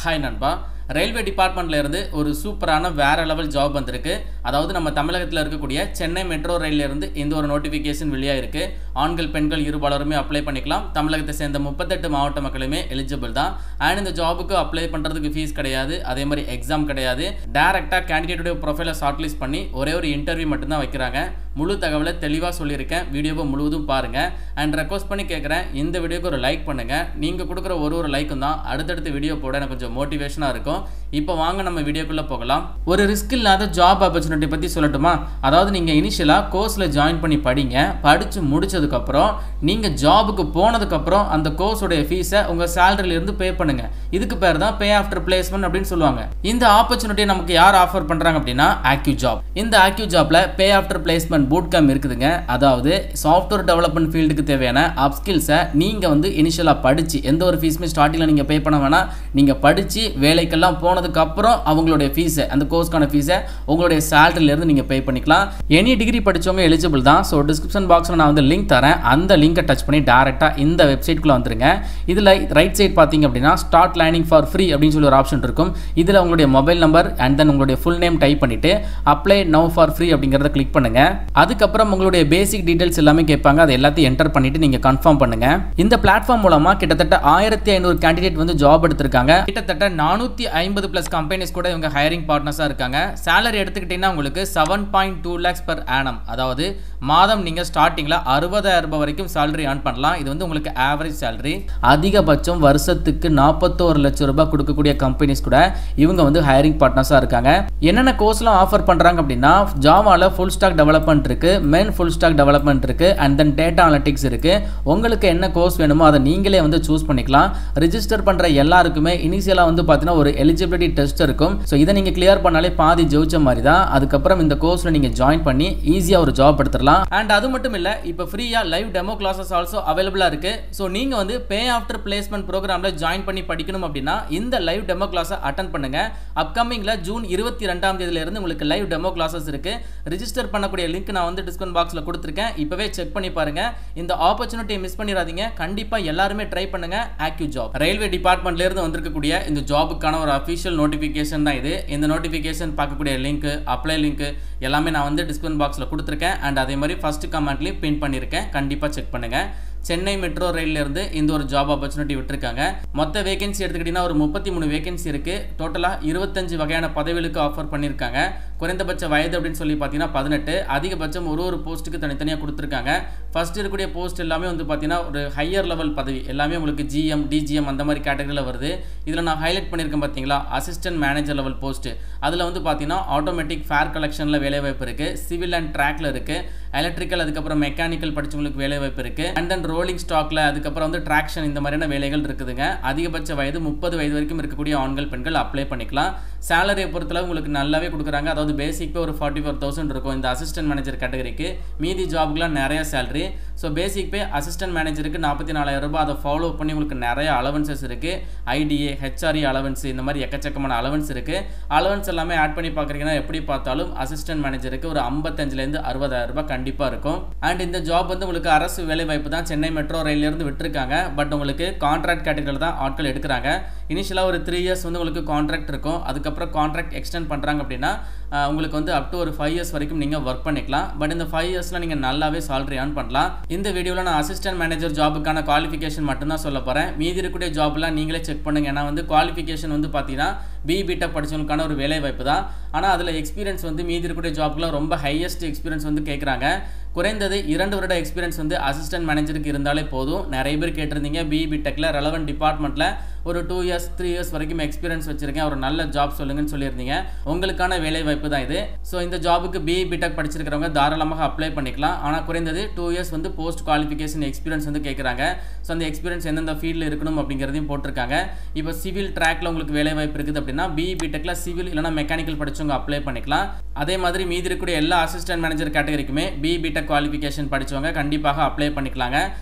hi நண்பா railway டிபார்ட்மெண்ட்ல இருந்து ஒரு சூப்பரான வேற லெவல் ஜாப் வந்திருக்கு அதாவது நம்ம தமிழகத்தில் இருக்கக்கூடிய சென்னை மெட்ரோ ரயில்ல இருந்து இந்த ஒரு நோட்டிஃபிகேஷன் வெளியாக இருக்கு ஆண்கள் பெண்கள் இருபாலருமே அப்ளை பண்ணிக்கலாம் தமிழகத்தை சேர்ந்த முப்பத்தெட்டு மாவட்ட மக்களுமே எலிஜிபிள் தான் அண்ட் இந்த ஜாபுக்கு அப்ளை பண்ணுறதுக்கு ஃபீஸ் கிடையாது அதே மாதிரி எக்ஸாம் கிடையாது டேரெக்டாக கேண்டிடேட்டுடைய ப்ரொஃபைலை ஷார்ட் லிஸ்ட் பண்ணி ஒரே ஒரு இன்டர்வியூ மட்டும்தான் வைக்கிறாங்க முழு தகவலை தெளிவாக சொல்லியிருக்கேன் வீடியோவை முழுவதும் பாருங்கள் அண்ட் ரெக்வஸ்ட் பண்ணி கேட்குறேன் இந்த வீடியோக்கு ஒரு லைக் பண்ணுங்கள் நீங்கள் கொடுக்குற ஒரு ஒரு லைக்கும் தான் அடுத்தடுத்த வீடியோ போட எனக்கு கொஞ்சம் மோட்டிவேஷனாக இருக்கும் இப்போ வாங்க நம்ம வீடியோக்குள்ளே போகலாம் ஒரு ரிஸ்க் இல்லாத ஜாப் ஆப்பர்ச்சுனிட்டி பற்றி சொல்லட்டுமா அதாவது நீங்கள் இனிஷியலாக கோர்ஸில் ஜாயின் பண்ணி படிங்க படித்து முடிச்சதுக்கப்புறம் நீங்கள் ஜாபுக்கு போனதுக்கப்புறம் அந்த கோர்ஸோடைய ஃபீஸை உங்கள் சேலரியிலேருந்து பே பண்ணுங்கள் இதுக்கு பேர் தான் பே ஆஃப்டர் பிளேஸ்மெண்ட் அப்படின்னு சொல்லுவாங்க இந்த ஆப்பர்ச்சுனிட்டி நமக்கு யார் ஆஃபர் பண்ணுறாங்க அப்படின்னா ஆக்யூ ஜாப் இந்த ஆக்யூ ஜாப்ல pay after placement boot camp இருக்குதுங்க அதாவது சாஃப்ட்வேர் டெவலப்மெண்ட் ஃபீல்டுக்கு தேவையான அப்ஸ்கில்ஸை நீங்கள் வந்து இனிஷியலாக படித்து எந்த ஒரு ஃபீஸுமே ஸ்டார்டிங்கில் நீங்கள் பே பண்ண வேணாம் நீங்கள் படித்து வேலைக்கெல்லாம் போனதுக்கப்புறம் அவங்களுடைய ஃபீஸை அந்த கோர்ஸ்க்கான ஃபீஸை உங்களுடைய சேலரியிலேருந்து நீங்கள் பே பண்ணிக்கலாம் எனி டிகிரி படித்தவங்க எலிஜிபிள் தான் ஸோ டிஸ்கிரிப்ஷன் பாக்ஸில் நான் வந்து லிங்க் தரேன் அந்த லிங்கை டச் பண்ணி டேரெக்டாக இந்த வெப்சைட்குள்ளே வந்துருங்க இதில் ரைட் சைட் பார்த்தீங்க அப்படின்னா ஸ்டார்ட் லைனிங் ஃபார் ஃப்ரீ அப்படின்னு சொல்லி ஒரு ஆப்ஷன் இருக்கும் இதில் உங்களுடைய மொபைல் நம்பர் அண்ட் தென் உங்களுடைய ஃபுல் நேம் டைப் பண்ணிவிட்டு அப்ளை நவ் ஃபார் ஃப்ரீ அப்படிங்கிறத கிளிக் பண்ணுங்கள் அதுக்கப்புறம் உங்களுடைய பேசிக் டீடைல்ஸ் எல்லாமே கேட்பாங்க அது எல்லாத்தையும் என்டர் பண்ணிவிட்டு நீங்கள் கன்ஃபார்ம் பண்ணுங்கள் இந்த பிளாட்ஃபார்ம் மூலமாக கிட்டத்தட்ட ஆயிரத்தி ஐநூறு கேண்டிடேட் வந்து ஜாப் எடுத்திருக்காங்க கிட்டத்தட்ட நானூற்றி ஐம்பது ப்ளஸ் கம்பெனிஸ் கூட இவங்க ஹையரிங் பார்ட்னர்ஸாக இருக்காங்க சேலரி எடுத்துக்கிட்டிங்கன்னா உங்களுக்கு seven point two lakhs per annum அதாவது மாதம் நீங்கள் ஸ்டார்டிங்கில் அறுபதாயிரம் ரூபாய் வரைக்கும் சேலரி ஏர்ன் பண்ணலாம் இது வந்து உங்களுக்கு ஆவரேஜ் சேலரி அதிகபட்சம் வருஷத்துக்கு நாற்பத்தோரு லட்சம் ரூபாய் கொடுக்கக்கூடிய கம்பெனிஸ் கூட இவங்க வந்து ஹையரிங் பார்ட்னர்ஸாக இருக்காங்க என்னென்ன கோர்ஸ்லாம் ஆஃபர் பண்ணுறாங்க அப்படின்னா ஜாவாவில் ஃபுல் ஸ்டாக் டெவலப்மெண்ட் இருக்குது மென் ஃபுல் ஸ்டாக் டெவலப்மெண்ட் இருக்குது அண்ட் தென் டேட்டா அனலிட்டிக்ஸ் இருக்குது உங்களுக்கு என்ன கோர்ஸ் வேணுமோ அதை நீங்களே வந்து சூஸ் பண்ணிக்கலாம் ரிஜிஸ்டர் பண்ணுற எல்லாருக்குமே இனிஷியலாக வந்து பார்த்தீங்கன்னா ஒரு எலிஜிபிலிட்டி டெஸ்ட் இருக்கும் ஸோ இதை நீங்கள் கிளியர் பண்ணாலே பாதி ஜெயிச்ச மாதிரி தான் அதுக்கப்புறம் இந்த கோர்ஸில் நீங்கள் ஜாயின் பண்ணி ஈஸியாக ஒரு ஜாப் எடுத்துடலாம் அண்ட் அது மட்டும் இல்லை இப்போ ஃப்ரீயாக லைவ் டெமோ கிளாஸஸ் ஆல்சோ அவைலபிளாக இருக்குது ஸோ நீங்கள் வந்து பே ஆஃப்டர் பிளேஸ்மெண்ட் ப்ரோக்ராமில் ஜாயின் பண்ணி படிக்கணும் அப்படின்னா இந்த லைவ் டெமோ கிளாஸை அட்டன் பண்ணுங்கள் அப்கமிங்கில் ஜூன் இருபத்தி ரெண்டாம் தேதியிலிருந்து உங்களுக்கு லைவ் டெமோ கிளாஸஸ் இருக்குது ரிஜிஸ்டர் பண்ணக்கூடிய லிங்க் நான் வந்து டிஸ்கவுண்ட் பாக்ஸில் கொடுத்துருக்கேன் இப்போவே செக் பண்ணி பாருங்கள் இந்த ஆப்பர்ச்சுனிட்டியை மிஸ் பண்ணிடாதீங்க கண்டிப்பாக எல்லாருமே ட்ரை பண்ணுங்கள் ஆக்யூ ஜாப் ரயில்வே டிபார்ட்மெண்ட்லேருந்து வந்திருக்கக்கூடிய இந்த ஜாபுக்கான ஒரு அஃபிஷியல் நோட்டிஃபிகேஷன் தான் இது இந்த நோட்டிஃபிகேஷன் பார்க்கக்கூடிய லிங்க் அப்ளை லிங்க் எல்லாமே நான் வந்து டிஸ்கவுண்ட் பாக்ஸில் கொடுத்துருக்கேன் அண்ட் அதே மாதிரி ஃபஸ்ட் கமெண்ட்லேயும் பின் பண்ணியிருக்கேன் கண்டிப்பாக செக் பண்ணுங்கள் சென்னை மெட்ரோ ரயிலிருந்து இந்த ஒரு ஜாப் ஆப்பர்ச்சுனிட்டி விட்டுருக்காங்க மொத்த வேகன்சி எடுத்துக்கிட்டிங்கன்னா ஒரு முப்பத்தி மூணு வேகன்சி இருக்குது டோட்டலாக இருபத்தஞ்சு வகையான பதவிகளுக்கு ஆஃபர் பண்ணியிருக்காங்க குறைந்தபட்ச வயது அப்படின்னு சொல்லி பார்த்தீங்கன்னா பதினெட்டு அதிகபட்சம் ஒரு ஒரு போஸ்ட்டுக்கு தனித்தனியாக கொடுத்துருக்காங்க ஃபர்ஸ்ட் இருக்கக்கூடிய போஸ்ட் எல்லாமே வந்து பார்த்தீங்கன்னா ஒரு ஹையர் லெவல் பதவி எல்லாமே உங்களுக்கு ஜிஎம் டிஜிஎம் அந்த மாதிரி கேட்டகரியில் வருது இதில் நான் ஹைலைட் பண்ணியிருக்கேன் பார்த்தீங்களா அசிஸ்டன்ட் மேனேஜர் லெவல் போஸ்ட் அதில் வந்து பார்த்தீங்கன்னா ஆட்டோமேட்டிக் ஃபேர் கலெக்ஷனில் வேலைவாய்ப்பு இருக்குது சிவில் அண்ட் ட்ராக்ல இருக்குது எலக்ட்ரிக்கல் அதுக்கப்புறம் மெக்கானிக்கல் படிச்சவங்களுக்கு வேலைவாய்ப்பு இருக்குது அண்ட் தென் ரோலிங் ஸ்டாக்ல அதுக்கப்புறம் வந்து ட்ராக்ஷன் இந்த மாதிரியான வேலைகள் இருக்குதுங்க அதிகபட்ச வயது முப்பது வயது வரைக்கும் இருக்கக்கூடிய ஆண்கள் பெண்கள் அப்ளை பண்ணிக்கலாம் சேலரியை பொறுத்தளவு உங்களுக்கு நல்லாவே கொடுக்குறாங்க அதாவது பேசிக் ஒரு ஃபார்ட்டி ஃபோர் தௌசண்ட் இருக்கும் இந்த அசிஸ்டன்ட் மேனேஜர் கேட்டகரிக்கு மீதி ஜாபுக்குலாம் நிறைய salary so basic pay assistant மேனேஜருக்கு நாற்பத்தி நாலாயிரம் ரூபாய் அதை ஃபாலோ பண்ணி உங்களுக்கு நிறைய அலவன்சஸ் இருக்குது ஐடிஏ ஹெச்ஆர்இ அலவன்ஸ் இந்த மாதிரி எக்கச்சக்கமான அலவன்ஸ் இருக்குது அலவன்ஸ் எல்லாமே ஆட் பண்ணி பார்க்குறீங்கன்னா எப்படி பார்த்தாலும் அசிஸ்டன்ட் மேனேஜருக்கு ஒரு ஐம்பத்தஞ்சிலேருந்து அறுபதாயிரம் ரூபாய் கண்டிப்பாக இருக்கும் அண்ட் இந்த ஜாப் வந்து உங்களுக்கு அரசு வேலை வாய்ப்பு தான் சென்னை மெட்ரோ ரயிலிருந்து விட்டுருக்காங்க பட் உங்களுக்கு கான்ட்ராக்ட் கேட்டகரியில் தான் ஆட்கள் எடுக்கிறாங்க இனிஷியலாக ஒரு த்ரீ இயர்ஸ் வந்து உங்களுக்கு கான்ட்ராக்ட் இருக்கும் அதுக்கப்புறம் கான்ட்ராக்ட் எக்ஸ்டெண்ட் பண்ணுறாங்க அப்படின்னா உங்களுக்கு வந்து அப் டு ஒரு ஃபைவ் இயர்ஸ் வரைக்கும் நீங்கள் ஒர்க் பண்ணிக்கலாம் பட் இந்த ஃபைவ் இயர்ஸில் நீங்கள் நல்லாவே சாலரி ஏர்ன் பண்ணலாம் இந்த வீடியோவில் நான் அசிஸ்டன்ட் மேனேஜர் ஜாபுக்கான குவாலிஃபிகேஷன் மட்டும்தான் சொல்ல போகிறேன் மீதி இருக்கக்கூடிய ஜாப்லாம் நீங்களே செக் பண்ணுங்க ஏன்னா வந்து குவாலிஃபிகேஷன் வந்து பார்த்தீங்கன்னா பிபிடெக் படிச்சவங்களுக்கான ஒரு வேலை வாய்ப்பு தான் ஆனால் அதில் எக்ஸ்பீரியன்ஸ் வந்து மீதி இருக்கக்கூடிய ஜாப்க்குலாம் ரொம்ப ஹையஸ்ட் எக்ஸ்பீரியன்ஸ் வந்து கேட்குறாங்க குறைந்தது இரண்டு வருட எக்ஸ்பீரியன்ஸ் வந்து அசிஸ்டன்ட் மேனேஜருக்கு இருந்தாலே போதும் நிறைய பேர் கேட்டிருந்தீங்க பிபி டெக்கில் ரெலவெண்ட் டிபார்ட்மெண்ட்டில் ஒரு டூ இயர்ஸ் த்ரீ இயர்ஸ் வரைக்கும் எக்ஸ்பீரியன்ஸ் வச்சிருக்கேன் ஒரு நல்ல ஜாப் சொல்லுங்கன்னு சொல்லியிருந்தீங்க உங்களுக்கான வேலை வாய்ப்பு தான் இது ஸோ இந்த ஜாபுக்கு பிஇ பிடெக் படிச்சிருக்கிறவங்க தாராளமாக அப்ளை பண்ணிக்கலாம் ஆனால் குறைந்தது டூ இயர்ஸ் வந்து போஸ்ட் குவாலிஃபிகேஷன் எக்ஸ்பீரியன்ஸ் வந்து கேட்குறாங்க ஸோ அந்த எக்ஸ்பீரியன்ஸ் எந்தெந்த ஃபீல்டில் இருக்கணும் அப்படிங்கிறதையும் போட்டிருக்காங்க இப்போ சிவில் ட்ராக்ல உங்களுக்கு வேலை வாய்ப்பு இருக்குது அப்படின்னா பிஇ பிடெக்கில் சிவில் இல்லைனா மெக்கானிக்கல் படிச்சவங்க அப்ளை பண்ணிக்கலாம் அதே மாதிரி மீதி இருக்கக்கூடிய எல்லா அசிஸ்டன்ட் மேனேஜர் கேட்டகரிக்குமே பிஇ பிடெக் குவாலிஃபிகேஷன் படிச்சவங்க கண்டிப்பாக அப்ளை பண்ணிக்கலாங்க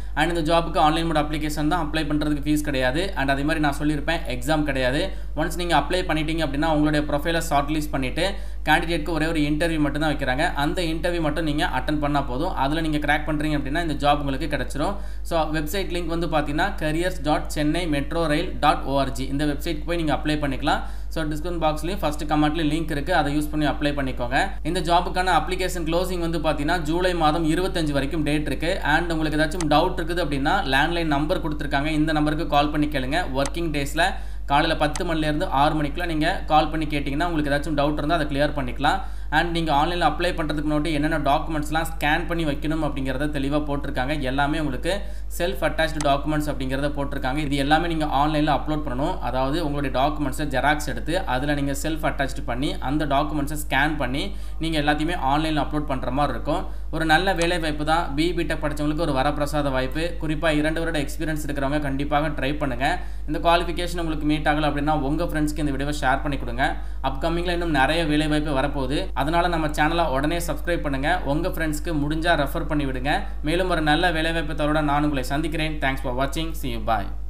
அண்ட் இந்த ஜாபுக்கு ஆன்லைன் மோட் அப்ளிகேஷன் தான் அப்ளை பண்ணுறதுக்கு ஃபீஸ் கிடையாது அண்ட் அதே மாதிரி நான் சொல்லியிருப்பேன் எக்ஸாம் கிடையாது ஒன்ஸ் நீங்கள் அப்ளை பண்ணிட்டீங்க அப்படின்னா உங்களுடைய ப்ரொஃபைலை ஷார்ட் லிஸ்ட் பண்ணிவிட்டு கேண்டிடேட்க்கு ஒரே ஒரு இன்டர்வியூ மட்டும் தான் வைக்கிறாங்க அந்த இன்டர்வியூ மட்டும் நீங்கள் அட்டன் பண்ணால் போதும் அதில் நீங்கள் கிராக் பண்ணுறீங்க அப்படின்னா இந்த ஜாப் உங்களுக்கு கிடச்சிரும் ஸோ வெப்சைட் லிங்க் வந்து பார்த்தீங்கன்னா careers dot Chennai metro rail dot ORG இந்த வெப்சைட் போய் நீங்கள் அப்ளை பண்ணிக்கலாம் ஸோ டிஸ்கவுண்ட் பாக்ஸ்லையும் ஃபஸ்ட் கமெண்ட்லேயும் லிங்க் இருக்குது அதை யூஸ் பண்ணி அப்ளை பண்ணிக்கோங்க இந்த ஜாபுக்கான அப்ளிகேஷன் க்ளோசிங் வந்து பார்த்தீங்கன்னா ஜூலை மாதம் இருபத்தஞ்சு வரைக்கும் டேட் இருக்குது அண்ட் உங்களுக்கு ஏதாச்சும் டவுட் இருக்குது அப்படின்னா லேண்ட்லைன் நம்பர் கொடுத்துருக்காங்க இந்த நம்பருக்கு கால் பண்ணி கேளுங்க ஒர்க்கிங் டேஸில் காலையில் பத்து மணிலேருந்து ஆறு மணிக்குள்ள நீங்கள் கால் பண்ணி கேட்டிங்கன்னா உங்களுக்கு ஏதாச்சும் டவுட் இருந்தால் அதை கிளியர் பண்ணிக்கலாம் அண்ட் நீங்கள் ஆன்லைனில் அப்ளை பண்ணுறதுக்கு முன்னாடி என்னென்ன டாக்குமெண்ட்ஸ்லாம் ஸ்கேன் பண்ணி வைக்கணும் அப்படிங்கிறத தெளிவாக போட்டிருக்காங்க எல்லாமே உங்களுக்கு செல்ஃப் அட்டாச்டு டாக்குமெண்ட்ஸ் அப்படிங்கிறத போட்டிருக்காங்க இது எல்லாமே நீங்கள் ஆன்லைனில் அப்லோட் பண்ணணும் அதாவது உங்களுடைய டாக்குமெண்ட்ஸை ஜெராக்ஸ் எடுத்து அதில் நீங்கள் செல்ஃப் அட்டாச்டு பண்ணி அந்த டாக்குமெண்ட்ஸை ஸ்கேன் பண்ணி நீங்கள் எல்லாத்தையுமே ஆன்லைனில் அப்லோட் பண்ணுற மாதிரி இருக்கும் ஒரு நல்ல வேலை வாய்ப்பு தான் பிபி டெக் படித்தவங்களுக்கு ஒரு வரப்பிரசாத வாய்ப்பு குறிப்பாக இரண்டு வருட எக்ஸ்பீரியன்ஸ் இருக்கிறவங்க கண்டிப்பாக ட்ரை பண்ணுங்கள் இந்த குவாலிஃபிகேஷன் உங்களுக்கு மீட் ஆகலை அப்படின்னா உங்கள் ஃப்ரெண்ட்ஸ்க்கு இந்த வீடியோவை ஷேர் பண்ணி கொடுங்க அப்கமிங்கில் இன்னும் நிறைய வேலை வாய்ப்பு வரப்போகுது அதனால் நம்ம சேனலை உடனே சப்ஸ்கிரைப் பண்ணுங்கள் உங்கள் ஃப்ரெண்ட்ஸ்க்கு முடிஞ்சால் ரெஃபர் பண்ணி விடுங்க மேலும் ஒரு நல்ல வேலைவாய்ப்பு தரோட நான் உங்களை சந்திக்கிறேன் தேங்க்ஸ் ஃபார் வாட்சிங் சி யூ பாய்